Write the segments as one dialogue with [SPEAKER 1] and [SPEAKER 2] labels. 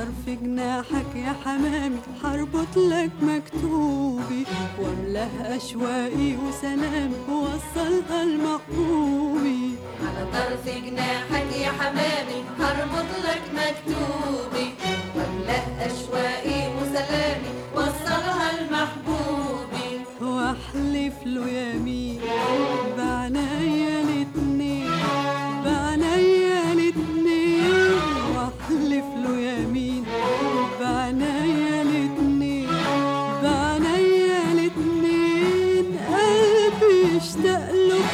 [SPEAKER 1] طرف جناحك يا حمامي هربط لك مكتوبي واملاه اشواقي وسلامي ووصلها لمحبوبي
[SPEAKER 2] على طرف جناحك يا حمامي هربط لك مكتوبي واملأ أشواقي وسلامي وصلها لمحبوبي
[SPEAKER 1] واحلف له يمين بعنايا الاتنين بعنايا الاتنين واحلف له يمين بعنايا الاتنين بعنايا الاتنين قلبي اشتاق له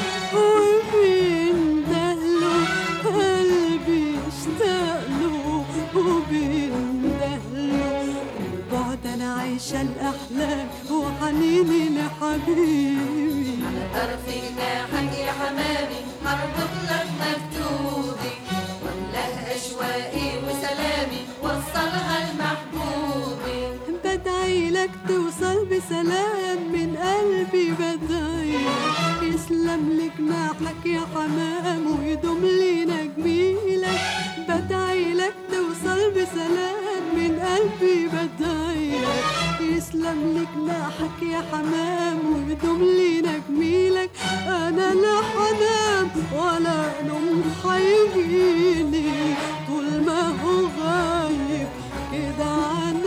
[SPEAKER 1] وبينده له قلبي اشتاق له وبينده له البعد انا عايشه الاحلام وحنيني لحبيبي
[SPEAKER 2] على طرف جناحك يا حمامي هربط لك مكتوبي واملأ أشواقي وسلامي وصلها لمحبوبي
[SPEAKER 1] بدعي لك توصل بسلام من قلبي بدعي يسلم لك جناحك يا حمام ويدوم لينا جميلك بدعي لك توصل بسلام من قلبي بدعي لك يسلم لك جناحك يا حمام ويدوم لينا جميلك انا لا حنام ولا نوم حيجيلي طول ما هو غايب كده عن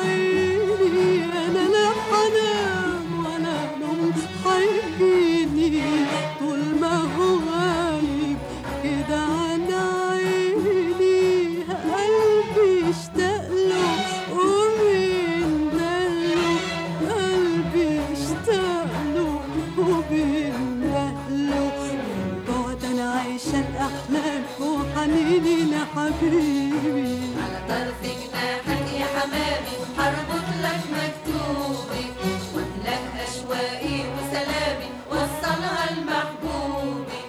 [SPEAKER 1] عيني انا لا حنام ولا نوم حيجيني طول ما هو غايب كده عن عيني قلبي اشتاق له وبينده له قلبي اشتاق له وبينده له بعد انا عايشه الاحلام وحنيني لحبيبي
[SPEAKER 2] على طرف جناحك يا حمامي هربط لك مكتوبي واملأ أشواقي وسلامي وصلها لمحبوبي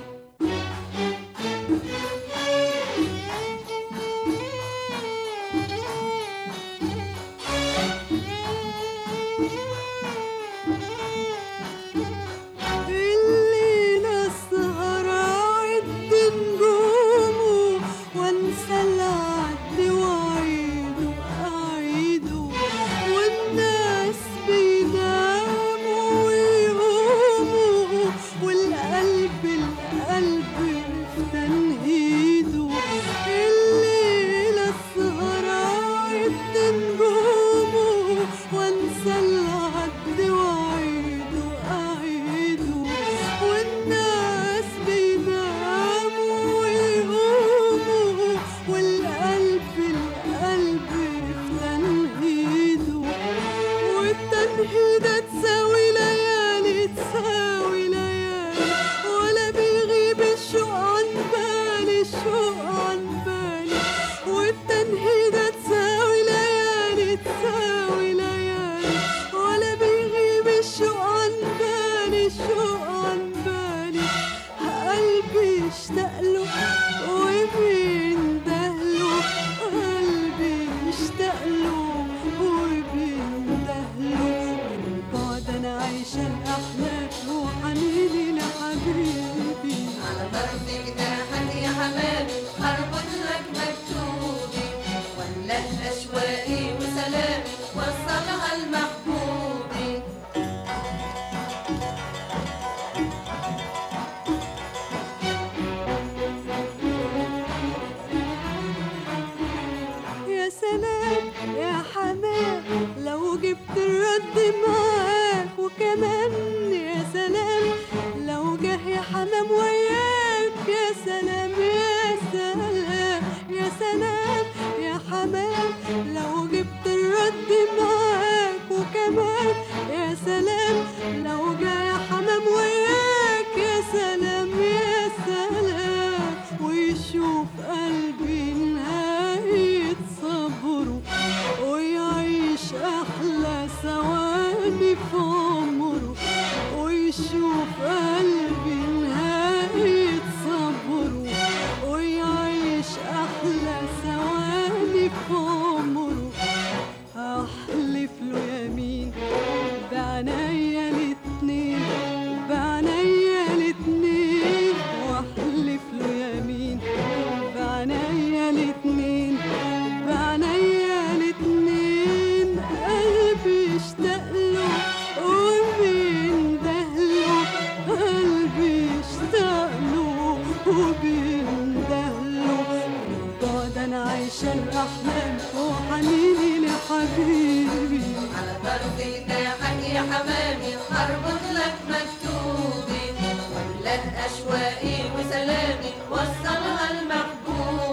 [SPEAKER 1] الليلة السهرة عد نجومه وانسى العد واعيده اعيده والناس بيناموا ويقوموا والقلب القلب في تنهيده الليلة السهرة عد نجومه وانسى العد واعيده اعيده والناس بيناموا ويقوموا والقلب القلب في تنهيده والتنهيدة تساوي ليالي تساوي ليالي ولا بيغيب الشوق عن بالي الشوق عن بالي والتنهيدة تساوي ليالي تساوي ليالي ولا بيغيب الشوق عن بالي الشوق عن بالي قلبي اشتاق له وبينده له قلبي اشتاق له وبينده له بعد انا عايشه الاحلام وحنيني لحبيبي
[SPEAKER 2] على طرف جناحك يا حمامي هربط لك مكتوبي واملأ أشواقي وسلامي وصلها لمحبوبي
[SPEAKER 1] يا سلام يا حمام لو جبت الرد معاك وكمان يا سلام لو جه يا حمام وياك يا سلام يا سلام يا سلام يا حمام لو جبت الرد معاك وكمان يا سلام لو جه يا حمام وياك يا سلام يا سلام ويشوف قلبي نهاية صبره ويعيش أحلى ثواني في عمره انا عايشه الاحلام وحنيني لحبيبي
[SPEAKER 2] على طرف جناحك يا حمامي هربط لك مكتوبي واملى اشواقي وسلامي وصلها لمحبوبي